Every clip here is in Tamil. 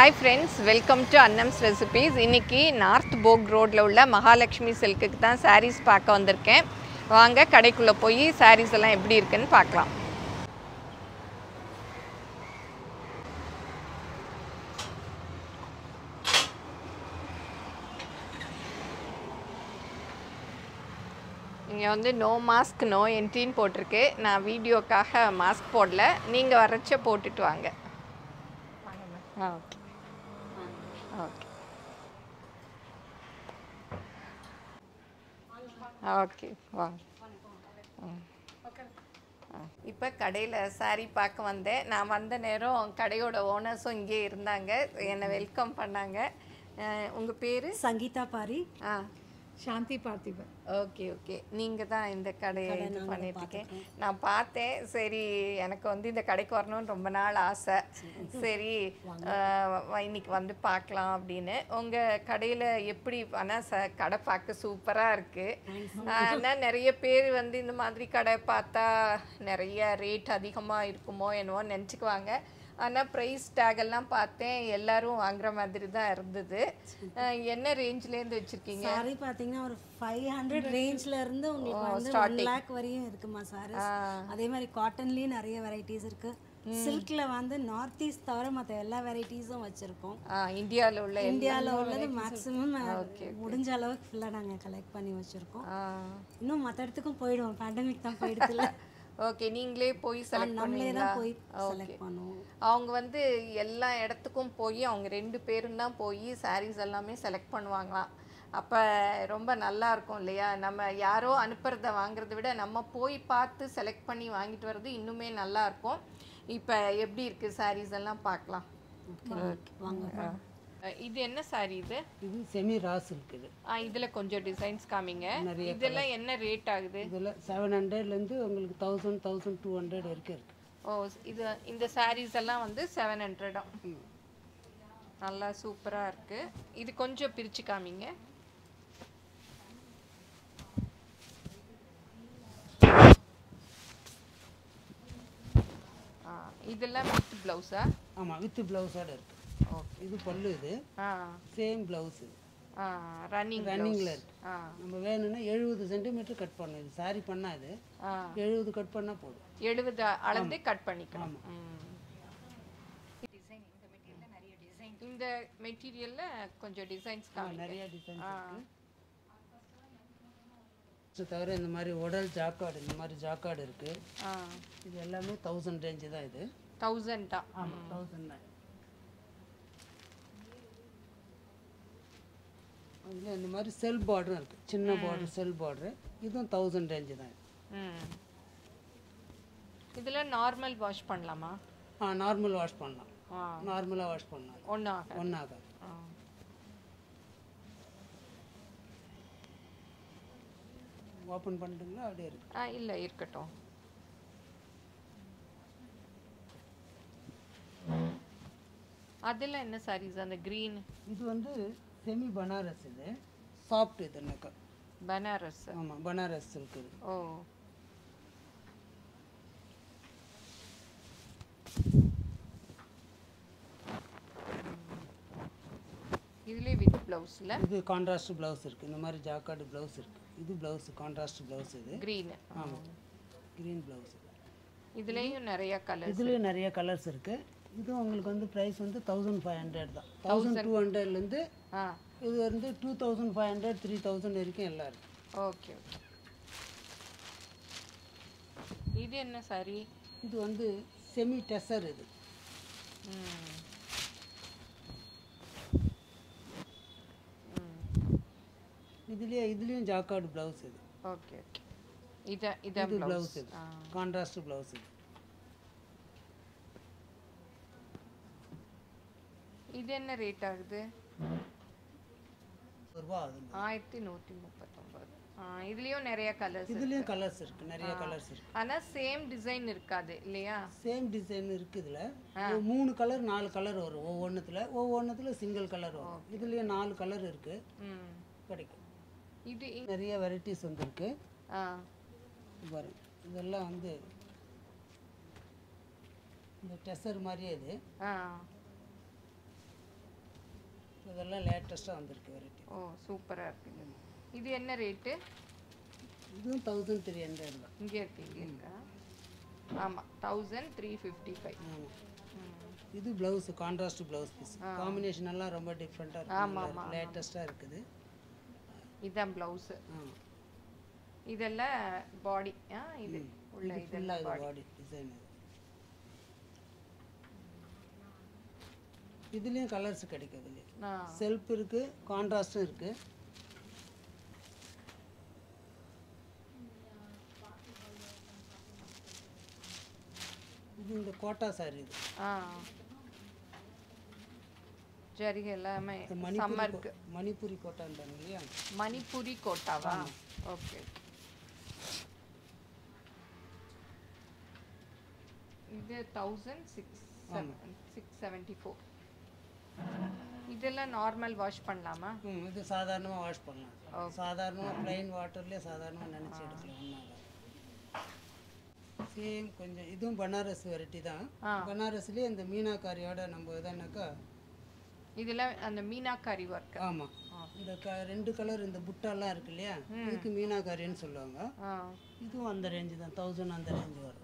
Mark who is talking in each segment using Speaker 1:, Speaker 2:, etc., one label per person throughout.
Speaker 1: Hi friends welcome to Annam's recipes இன்னைக்கு நார்த் போக் ரோட்டில் உள்ள மகாலட்சுமி சில்க்குக்கு தான் சாரீஸ் பார்க்க வந்திருக்கேன் வாங்க கடைக்குள்ளே போய் சாரீஸ் எல்லாம் எப்படி இருக்குன்னு பார்க்கலாம் இங்கே வந்து நோ மாஸ்க் நோ என்ட்ரின்னு போட்டிருக்கு நான் வீடியோக்காக மாஸ்க் போடல நீங்கள் வரைச்ச போட்டுட்டு வாங்க ஆ ஓகே ஓகே ஓகே வாங்க இப்போ கடையில் saree பார்க்க வந்தேன் நான் வந்த நேரம் கடையோட ஓனர்ஸும் இங்கே இருந்தாங்க என்னை வெல்கம் பண்ணாங்க உங்கள் பேர்
Speaker 2: சங்கீதா பாரி
Speaker 1: ஆ
Speaker 2: சாந்தி பார்த்திபன்
Speaker 1: ஓகே ஓகே நீங்கள் தான் இந்த கடையை இது பண்ணிட்டு இருக்கேன் நான் பார்த்தேன் சரி எனக்கு வந்து இந்த கடைக்கு வரணும்னு ரொம்ப நாள் ஆசை சரி ஆஹ் வ- இன்னைக்கு வந்து பார்க்கலாம் அப்படின்னு உங்கள் கடையில் எப்படி ஆனால் ச கடை பார்க்க சூப்பராக இருக்குது ஆனால் நிறைய பேர் வந்து இந்த மாதிரி கடை பார்த்தா நிறைய ரேட் அதிகமாக இருக்குமோ என்னவோ நினச்சிக்குவாங்க ஆனால் ப்ரைஸ் டேக் எல்லாம் பார்த்தேன் எல்லாரும் வாங்குற மாதிரி தான் இருந்தது ஆஹ் என்ன ரேஞ்ச்லேருந்து வச்சுருக்கீங்க
Speaker 2: சாரி பார்த்தீங்கன்னா ஒரு ஃபைவ் ஹண்ட்ரட் ரேஞ்ச்ல இருந்து உங்களுக்கு வந்து ஒன் லேக் வரையும் இருக்குமா சாரி அதே மாதிரி காட்டன்லயும் நிறைய வெரைட்டிஸ் இருக்கு சில்க்ல வந்து நார்த் ஈஸ்ட் தவிர மற்ற எல்லா வெரைட்டிஸும் வச்சிருக்கோம்
Speaker 1: இந்தியாவில் உள்ள
Speaker 2: இந்தியாவில் உள்ளது மேக்ஸிமம் முடிஞ்ச அளவுக்கு ஃபுல்லாக நாங்கள் கலெக்ட் பண்ணி வச்சிருக்கோம் இன்னும் மற்ற இடத்துக்கும் போயிடுவோம் பேண்டமிக் தான் போயிடுதுல்ல
Speaker 1: ஓகே நீங்களே போய் செலக்ட்
Speaker 2: நம்மளே
Speaker 1: பண்ணுவீங்களா
Speaker 2: தான் போய் செலக்ட் பண்ணுவோம்
Speaker 1: அவங்க வந்து எல்லா இடத்துக்கும் போய் அவங்க ரெண்டு பேரும் தான் போய் சாரீஸ் எல்லாமே செலக்ட் பண்ணுவாங்களாம் அப்போ ரொம்ப நல்லா இருக்கும் இல்லையா நம்ம யாரோ அனுப்புறத வாங்குறத விட நம்ம போய் பார்த்து செலக்ட் பண்ணி வாங்கிட்டு வர்றது இன்னுமே நல்லா இருக்கும் இப்போ எப்படி இருக்குது சாரீஸ் எல்லாம் பார்க்கலாம்
Speaker 2: வாங்க
Speaker 1: அஹ் இது என்ன சாரி இது
Speaker 3: இது செமி ராஸ் இருக்குது
Speaker 1: ஆ இதில் கொஞ்சம் டிசைன்ஸ் காமிங்க இதெல்லாம் என்ன ரேட் ஆகுது
Speaker 3: இதில் செவன் ஹண்ட்ரட்லேருந்து உங்களுக்கு தௌசண்ட் தௌசண்ட் டூ ஹண்ட்ரட் வரைக்கும் இருக்குது
Speaker 1: ஓ இது இந்த சாரீஸ் எல்லாம் வந்து செவன் ஹண்ட்ரடா நல்லா சூப்பராக இருக்கு இது கொஞ்சம் பிரிச்சு காமிங்க ஆ, இதெல்லாம் வித் ப்ளவுஸா
Speaker 3: ஆமாம் வித் ப்ளவுஸோட இருக்குது
Speaker 1: ஓகே
Speaker 3: இது பல்லு இது
Speaker 1: ஆ
Speaker 3: சேம் ப்ளவுஸு
Speaker 1: ஆ ரன்னிங்
Speaker 3: ரன்னிங்கில் இருக்கு
Speaker 1: ஆ
Speaker 3: நம்ம வேணும்னா எழுபது சென்டிமீட்டர் கட் பண்ணணும் இது சாரி பண்ணால் இது
Speaker 1: ஆ
Speaker 3: எழுபது கட் பண்ணால் போதும்
Speaker 1: எழுபது அளந்து கட் பண்ணிக்கலாம் ம். இந்த மெட்டீரியல்ல கொஞ்சம் டிசைன்ஸ் காமிங்க
Speaker 3: நிறைய டிசைன்ஸ்
Speaker 1: ஆ
Speaker 3: இது தவிர இந்த மாதிரி உடல் ஜாக்காடு இந்த மாதிரி ஜாக்காடு இருக்குது
Speaker 1: ஆ
Speaker 3: இது எல்லாமே தௌசண்ட் ரேஞ்சு தான் இது
Speaker 1: தௌசண்ட் தான்
Speaker 3: ஆமாம் தௌசண்ட் தான் அதில் இந்த மாதிரி செல் பார்டரும் இருக்குது சின்ன பார்டர் செல் பார்டரு இதுவும் தௌசண்ட் ரேஞ்சு தான் இது
Speaker 1: ம் இதில் நார்மல் வாஷ் பண்ணலாமா
Speaker 3: ஆ நார்மல் வாஷ் பண்ணலாம்
Speaker 1: ஆ
Speaker 3: நார்மலாக வாஷ் பண்ணலாம்
Speaker 1: ஒன்றும் ஆகாது
Speaker 3: ஒன்றாகாது
Speaker 1: ஆ
Speaker 3: ஓப்பன் பண்ணிட்டுங்களா அப்படியே இருக்கு
Speaker 1: ஆ இல்லை இருக்கட்டும் அதெல்லாம் என்ன சாரீஸ் அந்த க்ரீன்
Speaker 3: இது வந்து செமி பனாரஸ் இது சாஃப்ட் இது எனக்கு
Speaker 1: பனாரஸ்
Speaker 3: ஆமாம் பனாரஸ் இருக்குது
Speaker 1: ஓ இதுலேயே வித் ப்ளவுஸில்
Speaker 3: இது கான்ட்ராஸ்ட் ப்ளவுஸ் இருக்குது இந்த மாதிரி ஜாக்கார்டு ப்ளவுஸ் இருக்குது இது ப்ளவுஸ் கான்ட்ராஸ்ட் ப்ளவுஸ் இது
Speaker 1: க்ரீன்
Speaker 3: ஆமாம் க்ரீன் ப்ளவுஸ்
Speaker 1: இதுலேயும் நிறைய கலர்
Speaker 3: இதுலேயும் நிறைய கலர்ஸ் இருக்குது இது உங்களுக்கு வந்து ப்ரைஸ் வந்து தௌசண்ட் ஃபைவ் ஹண்ட்ரட் தான் தௌசண்ட் டூ ஹண்ட்ரட்லேருந்து
Speaker 1: ஆ
Speaker 3: இது வந்து two thousand five hundred three thousand வரைக்கும் எல்லாம் இருக்குது
Speaker 1: ஓகே ஓகே இது என்ன சாரி
Speaker 3: இது வந்து செமி டெசர் இது
Speaker 1: ம்
Speaker 3: இதுலேயே இதுலேயும் ஜாக்கார்டு ப்ளவுஸ் இது
Speaker 1: ஓகே ஓகே இத இதான்
Speaker 3: இது
Speaker 1: ப்ளவுஸ்
Speaker 3: ப்ளவுஸ் இது கான்ட்ராஸ்ட் ப்ளவுஸ் இது
Speaker 1: இது என்ன ரேட் ஆகுது
Speaker 3: ஒரு ரூபா ஆகுது
Speaker 1: ஆயிரத்தி நூற்றி முப்பத்தொம்பது இதுலேயும் நிறைய கலர்ஸ்
Speaker 3: இதுலேயும் கலர்ஸ் இருக்குது நிறைய கலர்ஸ் இருக்குது
Speaker 1: ஆனால் சேம் டிசைன் இருக்காது இல்லையா
Speaker 3: சேம் டிசைன் இருக்குது இதில் மூணு கலர் நாலு கலர் வரும் ஒவ்வொன்றுத்தில் ஒவ்வொன்றுத்தில் சிங்கிள் கலர் வரும் இதுலேயே நாலு கலர் இருக்குது
Speaker 1: ம்
Speaker 3: கிடைக்கும்
Speaker 1: இது இ-
Speaker 3: நிறைய வெரைட்டிஸ் வந்துருக்கு
Speaker 1: ஆ
Speaker 3: பாருங்க இதெல்லாம் வந்து இந்த டெசர் மாதிரியே இது
Speaker 1: ஆ
Speaker 3: இதெல்லாம் லேட்டஸ்ட்டாக வந்திருக்கு வெரைட்டி
Speaker 1: ஓ சூப்பராக இருக்குது இது என்ன ரேட்டு
Speaker 3: இதுவும் தௌசண்ட் த்ரீ ஹண்ட்ரட் தான்
Speaker 1: இங்கே இருக்கு இங்கே இருக்கா ஆமாம் தௌசண்ட் த்ரீ ஃபிஃப்டி ஃபைவ்
Speaker 3: ஆமாம் இது blouse contrast blouse piece combination எல்லாம் ரொம்ப டிஃப்ரெண்ட்டாக
Speaker 1: ஆமா,
Speaker 3: இருக்குது லேட்டஸ்ட்டாக இருக்குது
Speaker 1: இதுதான் ப்ளவுஸு
Speaker 3: ஆ
Speaker 1: இதெல்லாம் பாடி ஆ இது உள்ள
Speaker 3: இது
Speaker 1: இதெல்லாம்
Speaker 3: ஃபுல்லாக இது பாடி டிசைன் இது இதுலேயும் கலர்ஸ் கிடைக்கும் இதுலேயும்
Speaker 1: ஆ
Speaker 3: செல்ஃப் இருக்குது கான்ட்ராஸ்டும் இருக்குது இது இந்த கோட்டா சாரி இது
Speaker 1: ஆ ஜரிகை எல்லாமே
Speaker 3: இந்த மணிப்பூரி
Speaker 1: சம்மருக்கு
Speaker 3: கோ- மணிப்பூரி கோட்டான்றாங்க இல்லையா
Speaker 1: மணிப்புரி கோட்டாவா ஓகே இது thousand six six seventy four இதெல்லாம் நார்மல் வாஷ் பண்ணலாமா
Speaker 3: ம் இது சாதாரணமாக வாஷ் பண்ணலாம் சாதாரணமாக ப்ளைன் வாட்டர்லேயே சாதாரணமாக நினச்சி எடுக்கலாம் ஒன்றாக சேம் கொஞ்சம் இதுவும் பனாரஸ் வெரைட்டி தான்
Speaker 1: ஆ.
Speaker 3: பனாரஸ்லேயே இந்த மீனாக்காரியோட நம்ம எதானாக்கா
Speaker 1: இதெல்லாம் அந்த மீனாக்காரி ஒர்க்
Speaker 3: ஆமாம் இந்த க ரெண்டு கலர் இந்த புட்டாலாம் இருக்கு இல்லையா இதுக்கு மீனாக்காரின்னு சொல்லுவாங்க
Speaker 1: ஆ
Speaker 3: இதுவும் அந்த ரேஞ்சு தான் தௌசண்ட் அந்த ரேஞ்சு வரும்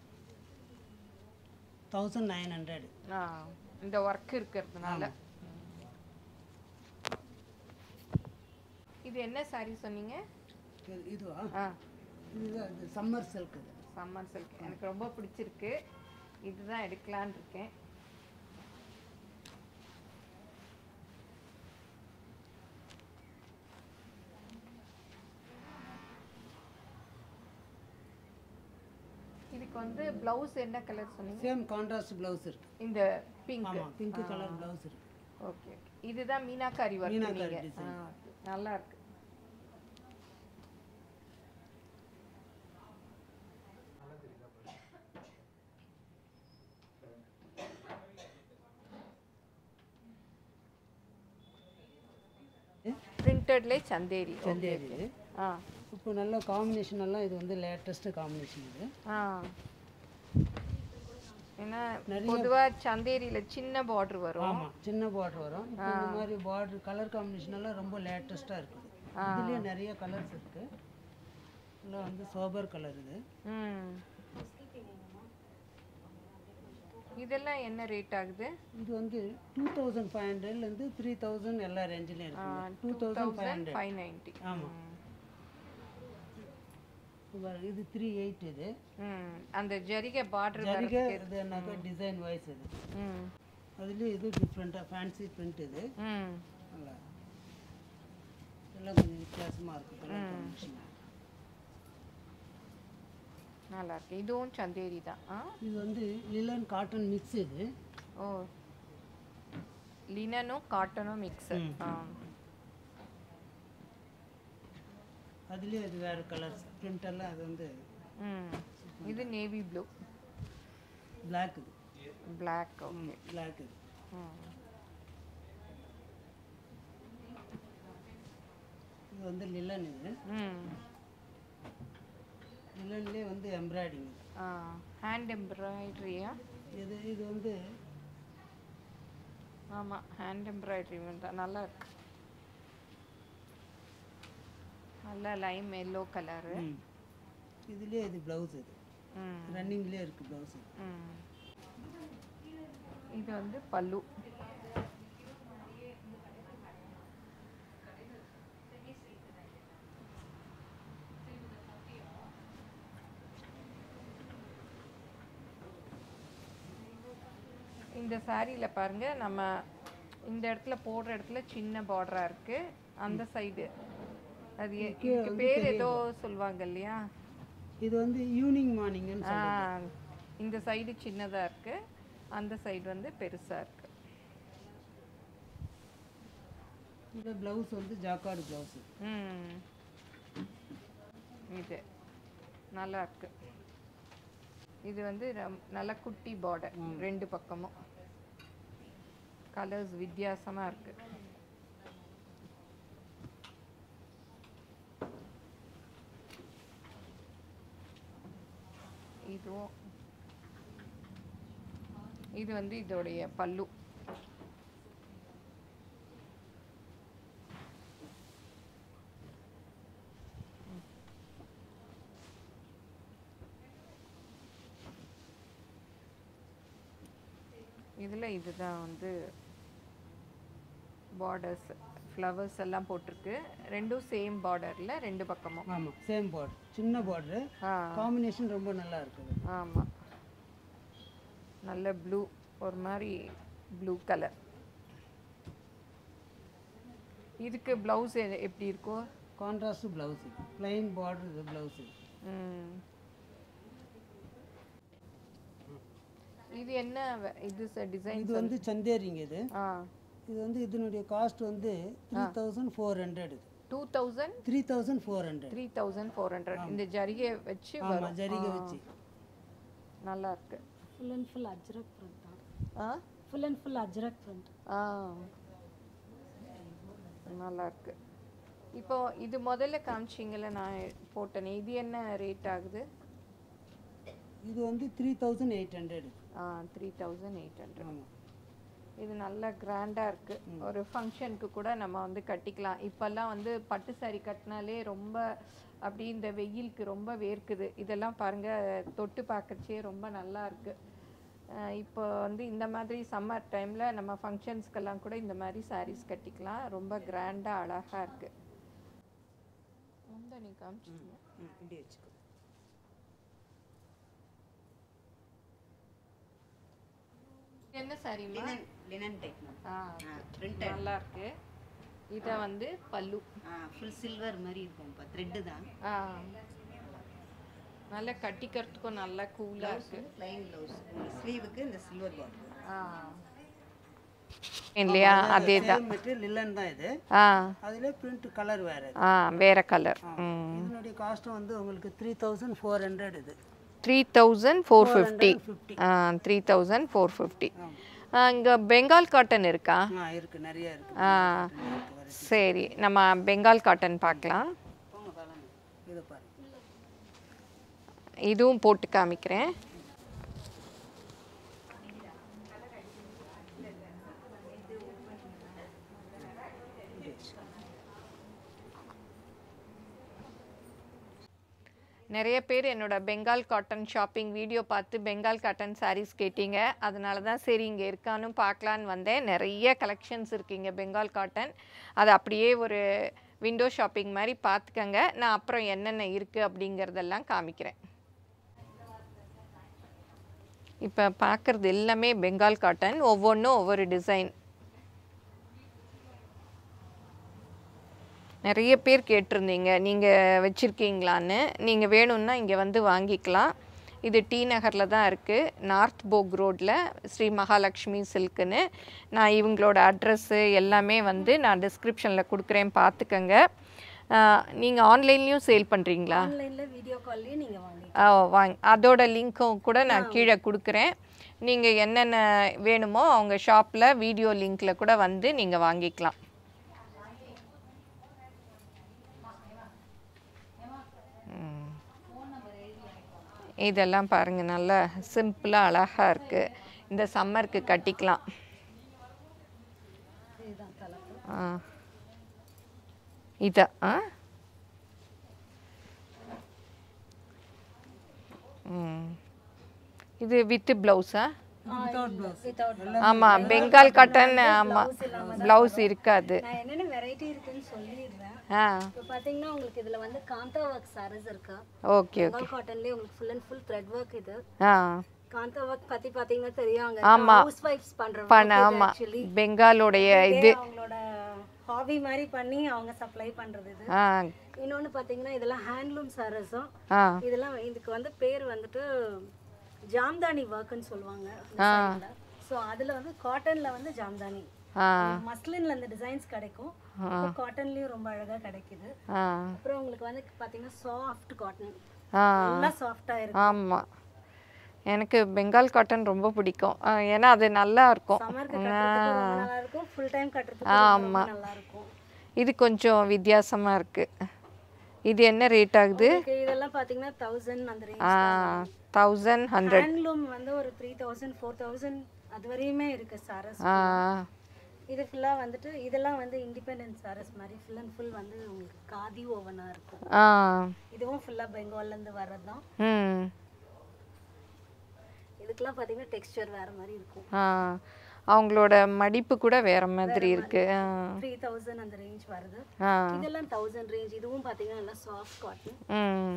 Speaker 3: தௌசண்ட் நைன் ஹண்ட்ரட்
Speaker 1: ஆ இந்த ஒர்க் இருக்கிறதுனால இது என்ன saree சொன்னீங்க
Speaker 3: இதுவா
Speaker 1: ஆ
Speaker 3: இதுதான் இது சம்மர் சில்க் இது
Speaker 1: சம்மர் சில்க் எனக்கு ரொம்ப பிடிச்சிருக்கு இதுதான் எடுக்கலான்னு இருக்கேன் இதுக்கு வந்து பிளவுஸ் என்ன கலர் சொன்னீங்க
Speaker 3: சேம் கான்ட்ராஸ்ட் ப்ளவுஸ் இருக்கு
Speaker 1: இந்த பிங்க்
Speaker 3: ஆமாம் பிங்க் கலர் ப்ளவுஸ் இருக்கு
Speaker 1: ஓகே ஓகே இதுதான் மீனாக்காரி ஒர்க்
Speaker 3: மீனாக்காரி
Speaker 1: நீங்க
Speaker 3: design.
Speaker 1: ஆ, நல்லா இருக்கு பிரிண்டட்லே சந்தேரி
Speaker 3: சந்தேரி இது
Speaker 1: ஆ
Speaker 3: இப்போ நல்ல காம்பினேஷன் எல்லாம் இது வந்து லேட்டஸ்ட் காம்பினேஷன் இது
Speaker 1: ஆ ஏன்னா பொதுவா சந்தேரியில சின்ன பார்டர் வரும்
Speaker 3: ஆமாம் சின்ன பார்டர் வரும் இப்போ இந்த மாதிரி பார்டர் கலர் காம்பினேஷன் எல்லாம் ரொம்ப லேட்டஸ்ட்டாக இருக்குது இதுலேயே நிறைய கலர்ஸ் இருக்கு எல்லாம் வந்து சோபர் கலர் இது
Speaker 1: ம் இதெல்லாம் என்ன ரேட் ஆகுது
Speaker 3: இது வந்து டூ தௌசண்ட் ஃபைவ் ஹண்ட்ரட்லேருந்து த்ரீ தௌசண்ட் எல்லா ரேஞ்சிலையும் இருக்கு two thousand five hundred
Speaker 1: five ninety
Speaker 3: ஆமாம் இது த்ரீ எயிட் இது
Speaker 1: ம் அந்த ஜரிகை பார்டர்
Speaker 3: ஜரிகை இது என்னக்கா டிசைன் வைஸ் இது
Speaker 1: ம்
Speaker 3: அதுலேயும் இது டிஃப்ரெண்ட்டாக ஃபேன்சி பிரிண்ட் இது
Speaker 1: ம்
Speaker 3: நல்லா எல்லாம் கொஞ்சம் வித்தியாசமாக இருக்கு கலர் காம்பினேஷன்
Speaker 1: நல்லா இருக்கு இதுவும் சந்தேரி தான் ஆ
Speaker 3: இது வந்து லிலன் காட்டன் மிக்ஸ் இது
Speaker 1: ஓ லினனும் காட்டனும் மிக்ஸ் ஆ
Speaker 3: அதுலேயே இது வேறு கலர்ஸ் பிரிண்ட் எல்லாம் அது வந்து
Speaker 1: ம் இது நேவி ப்ளூ
Speaker 3: பிளாக் இது
Speaker 1: பிளாக் ஓகே
Speaker 3: பிளாக் இது
Speaker 1: ம்
Speaker 3: இது வந்து லிலன் இது
Speaker 1: ம்
Speaker 3: லிலன்லேயே வந்து எம்ப்ராய்டிங்
Speaker 1: ஆ ஹேண்ட் எம்ப்ராய்டரியா
Speaker 3: இது இது வந்து
Speaker 1: ஆமாம் ஹேண்ட் எம்ப்ராய்டரி தான் நல்லா இருக்கு நல்ல லைம் எல்லோ கலரு
Speaker 3: ம், இதுலேயே இது ப்ளவுஸ் இது
Speaker 1: ம்
Speaker 3: ரன்னிங்லேயே இருக்குது ப்ளவுஸ் இது
Speaker 1: ம் இது வந்து பல்லு இந்த சாரியில் பாருங்க நம்ம இந்த இடத்துல போடுற இடத்துல சின்ன பார்டராக இருக்கு அந்த சைடு அது எ- இதுக்கு பேர் ஏதோ சொல்லுவாங்க இல்லையா
Speaker 3: இது வந்து ஈவினிங் மார்னிங்னு
Speaker 1: ஆ, இந்த சைடு சின்னதாக இருக்கு அந்த சைடு வந்து பெருசாக இருக்கு
Speaker 3: இந்த ப்ளவுஸ் வந்து ஜாக்கார்டு ப்ளவுஸ்
Speaker 1: ம் இது நல்லா இருக்கு இது வந்து ரம்- நல்ல குட்டி பார்டர் ரெண்டு பக்கமும் கலர்ஸ் வித்தியாசமா இருக்கு இதுவும் இது வந்து இதோடைய பல்லு இதில் இதுதான் வந்து பார்டர்ஸ் ஃப்ளவர்ஸ் எல்லாம் போட்டிருக்கு ரெண்டும் சேம் பார்டரில் ரெண்டு பக்கமும்
Speaker 3: ஆமாம் சேம் பார்டர் சின்ன பார்டரு
Speaker 1: ஆ
Speaker 3: காம்பினேஷன் ரொம்ப நல்லா இருக்குது
Speaker 1: ஆமாம் நல்ல ப்ளூ ஒரு மாதிரி ப்ளூ கலர் இதுக்கு ப்ளவுஸ் எப்படி இருக்கும்
Speaker 3: கான்ட்ராஸ்ட் ப்ளவுஸ் இது ப்ளைன் பார்டர் இது ப்ளவுஸ் இது
Speaker 1: ம். இது என்ன வ- இது டிசைன்
Speaker 3: இது வந்து சந்தேரிங்க இது
Speaker 1: ஆ
Speaker 3: இது வந்து இதனுடைய காஸ்ட் வந்து த்ரீ தௌசண்ட் ஃபோர் ஹண்ட்ரட் இது
Speaker 1: two thousand
Speaker 3: three thousand four hundred
Speaker 1: three thousand four hundred இந்த ஜரிகை வச்சு
Speaker 3: ஆமாம்
Speaker 1: வரும்
Speaker 3: ஜரிகை வச்சு
Speaker 1: நல்லா இருக்கு
Speaker 2: full and full ajrak print தான்
Speaker 1: ஆ
Speaker 2: full and full ajrak print
Speaker 1: ஆ நல்லா இருக்கு இப்போ இது முதல்ல காமிச்சிங்கல்ல நான் போட்டேனே இது என்ன ரேட் ஆகுது
Speaker 3: இது வந்து த்ரீ தௌசண்ட் எயிட் ஹண்ட்ரட்
Speaker 1: ஆ த்ரீ தௌசண்ட் எயிட் ஹண்ட்ரட்
Speaker 3: ஆமாம்
Speaker 1: இது நல்ல கிராண்டாக இருக்கு ஒரு ஃபங்க்ஷனுக்கு கூட நம்ம வந்து கட்டிக்கலாம் இப்போல்லாம் வந்து பட்டு saree கட்டினாலே ரொம்ப அப்படி இந்த வெயிலுக்கு ரொம்ப வேர்க்குது இதெல்லாம் பாருங்க தொட்டு பார்க்கறச்சே ரொம்ப நல்லா இருக்கு அஹ் இப்போ வந்து இந்த மாதிரி சம்மர் டைம்ல நம்ம ஃபங்க்ஷன்ஸ்க்கெல்லாம் கூட இந்த மாதிரி sarees கட்டிக்கலாம் ரொம்ப கிராண்டாக அழகா இருக்கு முந்தா நீ காமிச்சிட்டீங்க
Speaker 3: ம் இப்படி வச்சுக்கோ
Speaker 1: இது என்ன சாரிம்மா
Speaker 4: லினன் டைப்
Speaker 1: ஆ
Speaker 4: பிரிண்டட்
Speaker 1: நல்லா இருக்கு இதை வந்து பல்லு
Speaker 4: ஃபுல் சில்வர் மாதிரி இருக்கும் இப்போ த்ரெட்டு தான்
Speaker 1: ஆ நல்லா கட்டிக்கிறதுக்கும் நல்லா கூலாக இருக்கு
Speaker 4: ப்ளைன் ப்ளவுஸ் ஸ்லீவுக்கு இந்த சில்வர் பார்டர்
Speaker 1: ஆ இல்லையா அதே தான்
Speaker 3: சேம் மெட்டீரியல் லில்லன் தான் இது
Speaker 1: ஆ
Speaker 3: அதில் பிரிண்ட் கலர் வேறு இது
Speaker 1: ஆ வேற கலர் ம்
Speaker 3: இதனுடைய காஸ்ட்டும் வந்து உங்களுக்கு த்ரீ தௌசண்ட் ஃபோர் ஹண்ட்ரட் இது
Speaker 1: three thousand four fifty
Speaker 3: fifty
Speaker 1: ஆ த்ரீ தௌசண்ட் ஃபோர் ஃபிஃப்டி இங்கே பெங்கால் காட்டன் இருக்கா
Speaker 3: ஆ இருக்கு நிறைய இருக்கு
Speaker 1: ஆ சரி நம்ம பெங்கால் காட்டன் பார்க்கலாம்
Speaker 3: இதை பாருங்க
Speaker 1: இதுவும் போட்டு காமிக்கிறேன் நிறைய பேர் என்னோட பெங்கால் காட்டன் ஷாப்பிங் வீடியோ பார்த்து பெங்கால் காட்டன் sarees கேட்டீங்க அதனால தான் சரி இங்கே இருக்கான்னு பார்க்கலான்னு வந்தேன் நிறைய கலெக்ஷன்ஸ் இருக்கு இங்கே பெங்கால் காட்டன் அது அப்படியே ஒரு விண்டோ ஷாப்பிங் மாதிரி பார்த்துக்கங்க நான் அப்புறம் என்னென்ன இருக்குது அப்படிங்கிறதெல்லாம் காமிக்கிறேன் இப்போ பார்க்குறது எல்லாமே பெங்கால் காட்டன் ஒவ்வொன்றும் ஒவ்வொரு டிசைன் நிறைய பேர் கேட்டிருந்தீங்க நீங்கள் வச்சுருக்கீங்களான்னு நீங்கள் வேணும்னா இங்கே வந்து வாங்கிக்கலாம் இது டி நகரில் தான் இருக்குது நார்த் போக் ரோட்டில் ஸ்ரீ மகாலட்சுமி சில்க்குன்னு நான் இவங்களோட அட்ரஸ்ஸு எல்லாமே வந்து நான் டிஸ்கிரிப்ஷனில் கொடுக்குறேன் பார்த்துக்கங்க நீங்கள் ஆன்லைன்லேயும் சேல் பண்ணுறீங்களா
Speaker 2: ஆன்லைனில் வீடியோ கால்லையும் நீங்கள் வாங்கி
Speaker 1: ஆ, வாங்க அதோட லிங்க்கும் கூட நான் கீழே கொடுக்குறேன் நீங்கள் என்னென்ன வேணுமோ அவங்க ஷாப்பில் வீடியோ லிங்க்கில் கூட வந்து நீங்கள் வாங்கிக்கலாம் ம். இதெல்லாம் பாருங்கள் நல்லா சிம்பிளாக அழகாக இருக்குது இந்த சம்மருக்கு கட்டிக்கலாம்
Speaker 2: இதுதான் கலர்
Speaker 1: ஆ இதா ஆ ம் இது வித் ப்ளவுஸா
Speaker 2: வித்தவுட்
Speaker 1: ஆமாம் பெங்கால் காட்டன் ஆமாம் ப்ளவுஸ் இருக்காது
Speaker 2: நான் என்னென்ன வெரைட்டி இருக்குன்னு சொல்லிடுறேன்
Speaker 1: ஆ
Speaker 2: இப்போ பார்த்தீங்கன்னா உங்களுக்கு இதில் வந்து காந்தா ஒர்க் சாரீஸ் இருக்கா
Speaker 1: ஓகே ஓகே
Speaker 2: பெங்கால் காட்டன்லேயே உங்களுக்கு full and full thread work இது
Speaker 1: ஆ
Speaker 2: காந்தா ஒர்க் பற்றி பார்த்தீங்கன்னா தெரியும் அங்கே
Speaker 1: ஆமா.
Speaker 2: ஹவுஸ் ஒய்ஃப்ஸ் பண்ணுற
Speaker 1: பண்ண ஆமாம்
Speaker 2: ஆக்சுவலி
Speaker 1: பெங்காலோடைய இது
Speaker 2: அவங்களோட ஹாபி மாதிரி பண்ணி அவங்க சப்ளை பண்ணுறது இது
Speaker 1: ஆ
Speaker 2: இன்னொன்று பார்த்தீங்கன்னா இதெல்லாம் ஹேண்ட்லூம் சாரீஸும்
Speaker 1: ஆ
Speaker 2: இதெல்லாம் இதுக்கு வந்து பேர் வந்துட்டு ஜாம்தானி ஒர்க்குன்னு சொல்லுவாங்க ஸோ அதில் வந்து காட்டனில் வந்து ஜாம்தானி
Speaker 1: ஆ
Speaker 2: மஸ்லின்ல இந்த டிசைன்ஸ் கிடைக்கும் காட்டன்லயும் ரொம்ப அழகா கிடைக்குது
Speaker 1: ஆ
Speaker 2: அப்புறம் உங்களுக்கு வந்து பாத்தீங்கன்னா சாஃப்ட் காட்டன்
Speaker 1: ஆ
Speaker 2: நல்லா சாஃப்டா இருக்கும்
Speaker 1: ஆமாம் எனக்கு பெங்கால் காட்டன் ரொம்ப பிடிக்கும் ஆ, ஏன்னா அது நல்லா இருக்கும்
Speaker 2: சம்மருக்கு கட்டுறதுக்கு ரொம்ப நல்லா இருக்கும் ஃபுல் டைம் கட்டுறதுக்கு ரொம்ப நல்லா இருக்கும்
Speaker 1: இது கொஞ்சம் வித்தியாசமாக இருக்குது இது என்ன ரேட் ஆகுது
Speaker 2: உங்களுக்கு இதெல்லாம் பாத்தீங்கன்னா தௌசண்ட் அந்த ரேஞ்ச்
Speaker 1: ஆ தௌசண்ட் ஹண்ட்ரட்
Speaker 2: ஹேண்ட்லூம் வந்து ஒரு த்ரீ தௌசண்ட் ஃபோர் தௌசண்ட் அது வரையுமே இருக்கு சாரஸ்
Speaker 1: ஆ
Speaker 2: இது ஃபுல்லாக வந்துட்டு இதெல்லாம் வந்து இண்டிபெண்டன்ட் சாரஸ் மாதிரி ஃபுல் அண்ட் ஃபுல் வந்து உங்களுக்கு காதி ஓவனா இருக்கும்
Speaker 1: ஆ
Speaker 2: இதுவும் ஃபுல்லாக பெங்கால்லேருந்து வர்றது தான்
Speaker 1: ம்
Speaker 2: இதுக்கெல்லாம் பார்த்தீங்கன்னா டெக்ஸ்டர் வேற மாதிரி இருக்கும்
Speaker 1: ஆ அவங்களோட மடிப்பு கூட வேற மாதிரி இருக்கு ஆ.
Speaker 2: த்ரீ தௌசண்ட் அந்த ரேஞ்ச் வருது
Speaker 1: ஆ
Speaker 2: இதெல்லாம் தௌசண்ட் ரேஞ்ச் இதுவும் பார்த்தீங்கன்னா நல்லா சாஃப்ட் காட்டன்
Speaker 1: ம்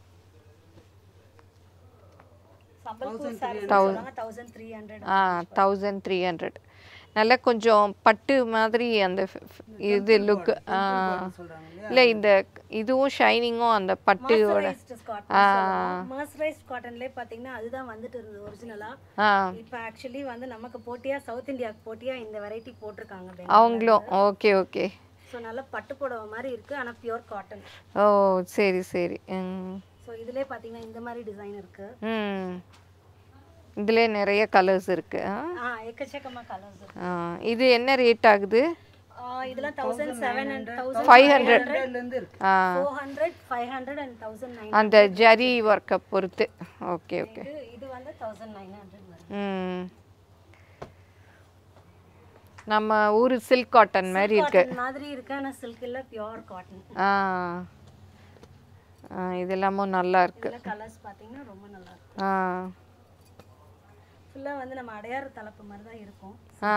Speaker 2: சம்பல்பூர் சாரி சொல்லுவாங்க தௌசண்ட் த்ரீ ஹண்ட்ரட்
Speaker 1: ஆ தௌசண்ட் த்ரீ ஹண்ட்ரட் நல்ல கொஞ்சம் பட்டு மாதிரி அந்த ஃப- ஃப- இது லுக்
Speaker 3: சொல்கிறாங்க இல்லையா
Speaker 1: இல்லை இந்த இதுவும் ஷைனிங்கும் அந்த பட்டுவோட
Speaker 2: காட்டன் மாஸ்டரைஸ்ட் காட்டன்லேயே பார்த்தீங்கன்னா அதுதான் வந்துட்டு இருந்தது ஒரிஜினலா
Speaker 1: ஆ
Speaker 2: இப்போ ஆக்சுவலி வந்து நமக்கு போட்டியா சவுத் இந்தியாவுக்கு போட்டியா இந்த வெரைட்டி போட்டிருக்காங்க
Speaker 1: அவங்களும் ஓகே ஓகே
Speaker 2: ஸோ நல்லா பட்டு புடவை மாதிரி இருக்கு ஆனா பியூர் காட்டன்
Speaker 1: ஓ சரி சரி ம்
Speaker 2: ஸோ இதுலயே பார்த்தீங்கன்னா இந்த மாதிரி டிசைன் இருக்கு
Speaker 1: ம் இதுல நிறைய கலர்ஸ் இருக்கு ஆ?
Speaker 2: ஆ எக்கச்சக்கமா கலர்ஸ் இருக்கு
Speaker 1: ஆ, இது என்ன ரேட் ஆகுது
Speaker 2: ஆ, இதெல்லாம் thousand seven hundred thousand
Speaker 1: five hundred
Speaker 3: ஹண்ட்ரட்லேருந்து இருக்கு
Speaker 1: ஆ
Speaker 2: four hundred five hundred and thousand nine
Speaker 1: அந்த ஜரி ஒர்க்கை பொறுத்து ஓகே ஓகே
Speaker 2: இது இது வந்து தௌசண்ட் நைன் ஹண்ட்ரட் வரும்
Speaker 1: ம் நம்ம ஊர் சில்க் காட்டன் மாதிரி இருக்கு
Speaker 2: காட்டன் மாதிரி இருக்கு ஆனா சில்க் இல்ல பியூர் காட்டன்
Speaker 1: ஆ ஆ, இதெல்லாமும் நல்லா இருக்கு
Speaker 2: இதுல கலர்ஸ் பார்த்தீங்கன்னா ரொம்ப நல்லா இருக்கும்
Speaker 1: ஆ
Speaker 2: ஃபுல்லா வந்து நம்ம அடையாறு தலைப்பு மாதிரி தான் இருக்கும்
Speaker 1: ஆ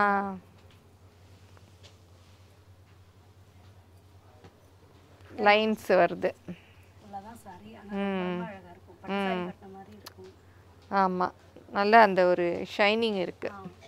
Speaker 1: லைன்ஸ் வருது
Speaker 2: ஃபுல்லாக சாரி ஆனால் ரொம்ப அழகா இருக்கும் பட்டு சாரி கட்டின மாதிரி இருக்கும்
Speaker 1: ஆமாம் நல்லா அந்த ஒரு ஷைனிங் இருக்கு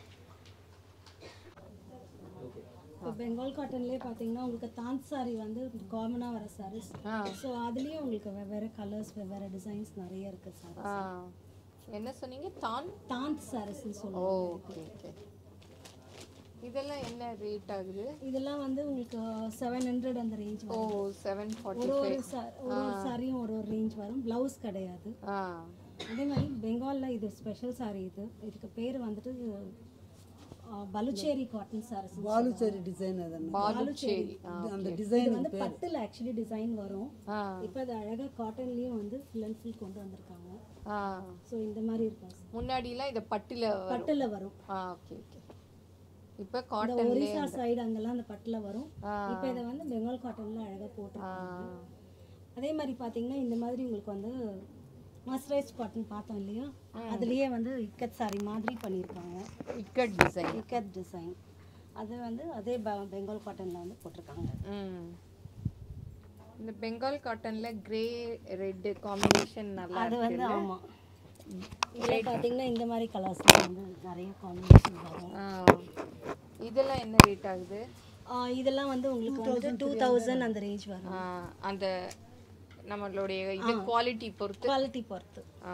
Speaker 2: இப்போ பெங்கால் காட்டன்லேயே பார்த்தீங்கன்னா உங்களுக்கு தாந்த் சாரி வந்து காமனாக வர சாரீஸ் ஸோ அதுலேயும் உங்களுக்கு வெவ்வேறு கலர்ஸ் வெவ்வேறு டிசைன்ஸ் நிறைய இருக்கு சார்
Speaker 1: ஆ என்ன சொன்னீங்க தான்
Speaker 2: தாந்த் சாரீஸ்ன்னு
Speaker 1: ஓ
Speaker 2: சொல்லுவோம்
Speaker 1: ஓகே ஓகே இதெல்லாம் என்ன ரேட் ஆகுது
Speaker 2: இதெல்லாம் வந்து உங்களுக்கு செவன் ஹண்ட்ரட் அந்த ரேஞ்ச்
Speaker 1: ஓ
Speaker 2: வரும்
Speaker 1: செவன் ஃபார்ட்டி
Speaker 2: ஒரு ஒரு sa- ஒரு ஒரு சாரியும் ஒரு ஒரு ரேஞ்ச் வரும் ப்ளவுஸ் கிடையாது
Speaker 1: ஆ
Speaker 2: அதே மாதிரி பெங்காலில் இது ஸ்பெஷல் சாரி இது இதுக்கு பேர் வந்துட்டு ஆ, Baluchari cotton saris
Speaker 3: Baluchari design அதெல்லாம்
Speaker 1: பாலுச்சேரி
Speaker 3: அந்த
Speaker 2: இது
Speaker 3: டிசைன்
Speaker 2: வந்து பட்டில் ஆக்சுவலி டிசைன் வரும்
Speaker 1: ஆ
Speaker 2: இப்போ அது அழகாக காட்டன்லேயும் வந்து ஃபுல் அண்ட் ஃபுல் கொண்டு வந்திருக்காங்க
Speaker 1: ஆ
Speaker 2: ஸோ இந்த மாதிரி இருக்கும்
Speaker 1: முன்னாடிலாம் இதை பட்டில் வரும்
Speaker 2: பட்டில் வரும்
Speaker 1: ஆ ஓகே ஓகே இப்போ
Speaker 2: இந்த
Speaker 1: காட்டன்லே
Speaker 2: ஒரிசா சைடு அங்கெல்லாம் அந்த பட்டில் வரும்
Speaker 1: ஆ
Speaker 2: இப்போ இதை வந்து பெங்கால் காட்டனில் அழகாக
Speaker 1: ஆ
Speaker 2: போட்டிருக்காங்க அதே மாதிரி பார்த்தீங்கன்னா இந்த மாதிரி உங்களுக்கு வந்து மஸ்ரைஸ் காட்டன் பார்த்தோம் இல்லையா அதுலேயே வந்து இக்கத் சாரி மாதிரி பண்ணியிருக்காங்க
Speaker 1: இக்கட் டிசைன்
Speaker 2: இக்கத் டிசைன் அது வந்து அதே பெ- பெங்கால் காட்டனில் வந்து போட்டிருக்காங்க
Speaker 1: ம் இந்த பெங்கால் காட்டன்ல கிரே ரெட் காம்பினேஷன் நல்லா
Speaker 2: அது வந்து
Speaker 1: இருக்குல்ல
Speaker 2: ஆமாம் இதில் பார்த்தீங்கன்னா இந்த மாதிரி கலர்ஸ்லாம் வந்து நிறைய காம்பினேஷன் வரும்
Speaker 1: ஆ இதெல்லாம் என்ன ரேட் ஆகுது
Speaker 2: ஆ, இதெல்லாம் வந்து உங்களுக்கு வந்து டூ தௌசண்ட் அந்த ரேஞ்ச் வரும்
Speaker 1: ஆ, அந்த நம்மளுடைய இது குவாலிட்டி பொறுத்து
Speaker 2: குவாலிட்டி பொறுத்து
Speaker 1: ஆ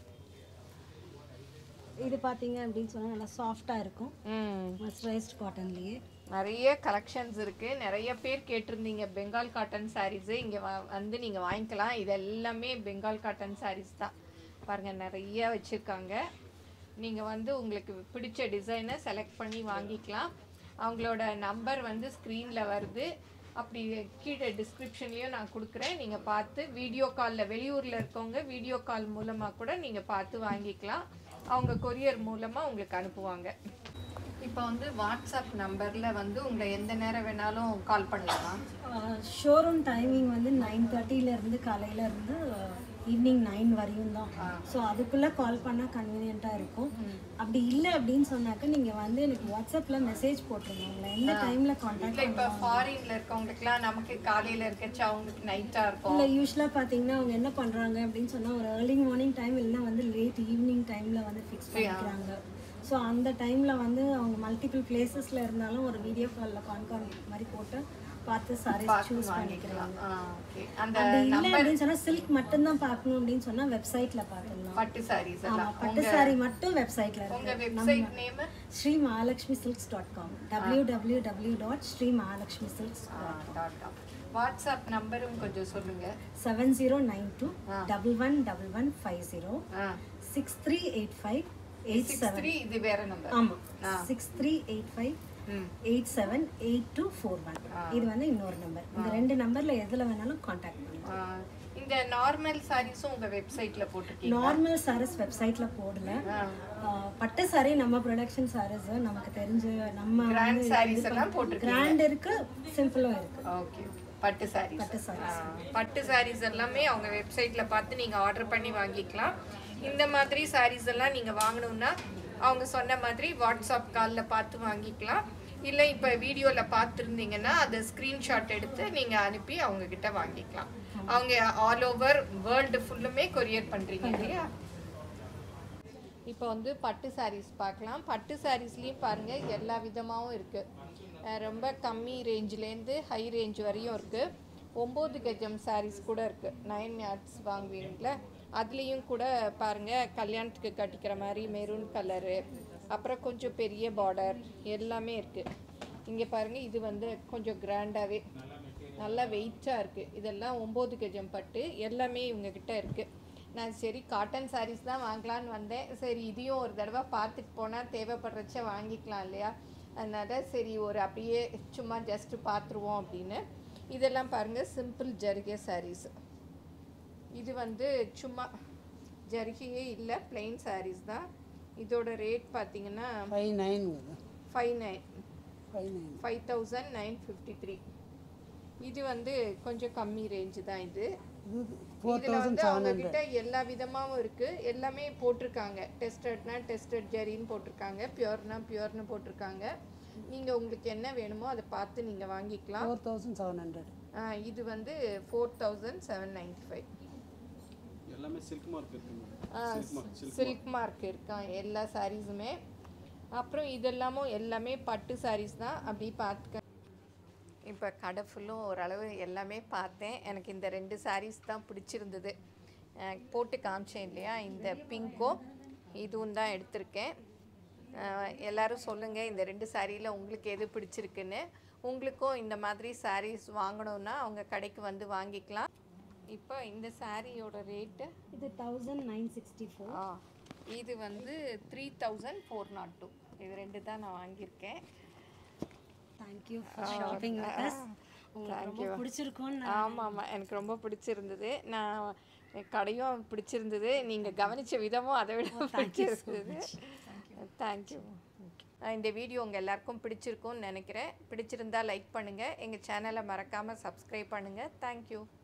Speaker 2: இது பார்த்தீங்க அப்படின்னு சொன்னால் நல்லா சாஃப்டாக இருக்கும்
Speaker 1: ம்
Speaker 2: மஸ்ரைஸ்ட் காட்டன்லேயே
Speaker 1: நிறைய கலெக்ஷன்ஸ் இருக்கு நிறைய பேர் கேட்டிருந்தீங்க பெங்கால் காட்டன் சாரீஸ் இங்க வ- வந்து நீங்க வாங்கிக்கலாம் இது எல்லாமே பெங்கால் காட்டன் சாரீஸ் தான் பாருங்க நிறைய வச்சிருக்காங்க நீங்க வந்து உங்களுக்கு பிடிச்ச டிசைனை செலக்ட் பண்ணி வாங்கிக்கலாம் அவங்களோட நம்பர் வந்து ஸ்க்ரீன்ல வருது அப்படி கீழே டிஸ்கிரிப்ஷன்லயும் நான் கொடுக்குறேன் நீங்க பார்த்து வீடியோ காலில் வெளியூர்ல இருக்கவங்க வீடியோ கால் மூலமா கூட நீங்க பார்த்து வாங்கிக்கலாம் அவங்க கொரியர் மூலமா உங்களுக்கு அனுப்புவாங்க இப்போ வந்து வாட்ஸ்அப் நம்பர்ல வந்து உங்களை எந்த நேரம் வேணாலும் கால் பண்ணலாமா
Speaker 2: ஷோரூம் டைமிங் வந்து நைன் இருந்து காலையில இருந்து ஈவினிங் நைன் வரையும் தான் ஸோ அதுக்குள்ளே கால் பண்ணால் கன்வீனியண்ட்டாக இருக்கும் அப்படி இல்லை அப்படின்னு சொன்னாக்க நீங்கள் வந்து எனக்கு வாட்ஸ்அப்பில் மெசேஜ் போட்டுருங்க உங்களை எந்த டைமில் காண்டாக்ட்
Speaker 1: இல்ல இப்ப ஃபாரின்ல இருக்கவங்களுக்குலாம் நமக்கு காலையில இருக்கச்சு அவங்களுக்கு நைட்டா இருக்கும்
Speaker 2: இல்லை யூஸ்வலாக பார்த்தீங்கன்னா அவங்க என்ன பண்ணுறாங்க அப்படின்னு சொன்னால் ஒரு ஏர்லி மார்னிங் டைம் இல்லைன்னா வந்து லேட் ஈவினிங் டைமில் வந்து ஃபிக்ஸ் பண்ணிக்கிறாங்க ஸோ அந்த டைமில் வந்து அவங்க மல்டிபிள் பிளேசஸில் இருந்தாலும் ஒரு வீடியோ காலில் கான்கான் மாதிரி போட்டு பார்த்து சாரீஸ் சூஸ் பண்ணிக்கிறாங்க
Speaker 1: ஆ, okay. அந்த
Speaker 2: அப்படி இல்லை அப்படின்னு சொன்னால் சில்க் மட்டும்தான் பார்க்கணும் அப்படின்னு சொன்னால் வெப்சைட்டில் பார்த்துடலாம்
Speaker 1: பட்டு சாரீஸ்
Speaker 2: ஆமா,
Speaker 1: எல்லாம்
Speaker 2: பட்டு சாரி மட்டும் வெப்சைட்டில்
Speaker 1: உங்க
Speaker 2: இருக்கு
Speaker 1: website name
Speaker 2: Shri Mahalakshmi silks dot com W W W dot Shri Mahalakshmi silks
Speaker 1: WhatsApp நம்பரும் கொஞ்சம் சொல்லுங்க
Speaker 2: seven zero nine two double one double one five zero
Speaker 1: ஆ
Speaker 2: six three eight five eight
Speaker 1: six
Speaker 2: seven
Speaker 1: three இது வேற நம்பர்
Speaker 2: ஆமாம் சிக்ஸ் த்ரீ எயிட் ஃபைவ்
Speaker 1: ம்
Speaker 2: eight seven eight two four one இது வந்து இன்னொரு நம்பர் இந்த ரெண்டு நம்பரில் எதில் வேணாலும் காண்டாக்ட் பண்ணுங்க
Speaker 1: ஆ, இந்த நார்மல் சாரீஸும் உங்க வெப்சைட்ல போட்டிருக்கீங்க
Speaker 2: நார்மல் சாரீஸ் வெப்சைட்டில் போடல ஆ, பட்டு சாரி நம்ம ப்ரொடக்ஷன் சாரீஸ் நமக்கு தெரிஞ்ச நம்ம
Speaker 1: கிராண்ட் சாரீஸ் எல்லாம் போட்டிருக்கீங்க
Speaker 2: கிராண்ட் இருக்கு சிம்பிளும் இருக்கு
Speaker 1: ஓகே பட்டு சாரீஸ்
Speaker 2: பட்டு சாரீஸ்
Speaker 1: பட்டு சாரீஸ் எல்லாமே அவங்க வெப்சைட்ல பார்த்து நீங்க ஆர்டர் பண்ணி வாங்கிக்கலாம் இந்த மாதிரி sarees எல்லாம் நீங்கள் வாங்கணும்னா அவங்க சொன்ன மாதிரி வாட்ஸ்அப் காலில் பார்த்து வாங்கிக்கலாம் இல்லை இப்போ வீடியோவில் பார்த்துருந்தீங்கன்னா அதை ஸ்க்ரீன்ஷாட் எடுத்து நீங்கள் அனுப்பி அவங்க கிட்ட வாங்கிக்கலாம் அவங்க ஆல் ஓவர் வேர்ல்டு ஃபுல்லுமே கொரியர் பண்ணுறீங்க இல்லையா இப்போ வந்து பட்டு சாரீஸ் பார்க்கலாம் பட்டு சாரீஸ்லேயும் பாருங்கள் எல்லா விதமாகவும் இருக்குது ரொம்ப கம்மி ரேஞ்சிலேருந்து ஹை ரேஞ்ச் வரையும் இருக்குது ஒம்பது கஜம் சாரீஸ் கூட இருக்குது நைன் யார்ட்ஸ் வாங்குவீங்கள அதுலேயும் கூட பாருங்கள் கல்யாணத்துக்கு கட்டிக்கிற மாதிரி மெரூன் கலரு அப்புறம் கொஞ்சம் பெரிய பார்டர் எல்லாமே இருக்குது இங்கே பாருங்கள் இது வந்து கொஞ்சம் கிராண்டாகவே நல்லா வெயிட்டாக இருக்குது இதெல்லாம் ஒம்பது கஜம் பட்டு எல்லாமே இவங்கக்கிட்ட இருக்குது நான் சரி காட்டன் சாரீஸ் தான் வாங்கலான்னு வந்தேன் சரி இதையும் ஒரு தடவை பார்த்துட்டு போனால் தேவைப்படுறச்ச வாங்கிக்கலாம் இல்லையா அதனால் சரி ஒரு அப்படியே சும்மா ஜஸ்ட்டு பார்த்துருவோம் அப்படின்னு இதெல்லாம் பாருங்கள் சிம்பிள் ஜரிகை சாரீஸ் இது வந்து சும்மா ஜரிகையே இல்லை plain sarees தான் இதோட ரேட் பார்த்தீங்கன்னா
Speaker 3: five nine
Speaker 1: five nine
Speaker 3: five nine
Speaker 1: five thousand nine fifty three இது வந்து கொஞ்சம் கம்மி ரேஞ்சு தான் இது
Speaker 3: இது ஃபோர்
Speaker 1: இதுல
Speaker 3: தௌசண்ட்
Speaker 1: வந்து
Speaker 3: செவன்
Speaker 1: அவங்க
Speaker 3: ஹண்ட்ரட்
Speaker 1: கிட்ட எல்லா விதமாவும் இருக்கு எல்லாமே போட்டிருக்காங்க டெஸ்டட்னா டெஸ்டட் ஜெரின்னு போட்டிருக்காங்க பியூர்னா பியூர்னு போட்டிருக்காங்க நீங்க உங்களுக்கு என்ன வேணுமோ அதை பார்த்து நீங்க வாங்கிக்கலாம்
Speaker 3: ஃபோர் தௌசண்ட் செவன் ஹண்ட்ரட்
Speaker 1: ஆ, இது வந்து four thousand seven ninety five
Speaker 5: எல்லாமே சில்க் மார்க் இருக்குங்க silk mark silk
Speaker 1: silk mark இருக்கான் எல்லா சாரீஸுமே அப்புறம் இதெல்லாமும் எல்லாமே பட்டு சாரீஸ் தான் அப்படி பார்த்துக்க இப்போ கடை ஃபுல்லும் ஓரளவு எல்லாமே பார்த்தேன் எனக்கு இந்த ரெண்டு சாரீஸ் தான் பிடிச்சிருந்தது அஹ் போட்டு காமிச்சேன் இல்லையா இந்த பிங்க்கும் இதுவும் தான் எடுத்திருக்கேன் அஹ் எல்லாரும் சொல்லுங்கள் இந்த ரெண்டு சாரியில் உங்களுக்கு எது பிடிச்சிருக்குன்னு உங்களுக்கும் இந்த மாதிரி சாரீஸ் வாங்கணுன்னா அவங்க கடைக்கு வந்து வாங்கிக்கலாம் இப்போ இந்த சாரியோட ரேட்டு
Speaker 2: இது தௌசண்ட் நைன் சிக்ஸ்டி ஃபோர்
Speaker 1: ஆ இது வந்து three thousand four naught two இது ரெண்டு தான் நான் வாங்கியிருக்கேன்
Speaker 2: thank you for shopping with us உங்களுக்கு ரொம்ப பிடிச்சிருக்கும்னு நான்
Speaker 1: ஆமாம் ஆமாம் எனக்கு ரொம்ப பிடிச்சிருந்தது நான் என் கடையும் பிடிச்சிருந்தது நீங்கள் கவனித்த விதமும் அதை விட பிடிச்சிருந்தது தேங்க்யூ இந்த வீடியோ உங்கள் எல்லாருக்கும் பிடிச்சிருக்கும்னு நினைக்கிறேன் பிடிச்சிருந்தா லைக் பண்ணுங்கள் எங்கள் சேனலை மறக்காமல் சப்ஸ்கிரைப் பண்ணுங்கள் தேங்க்யூ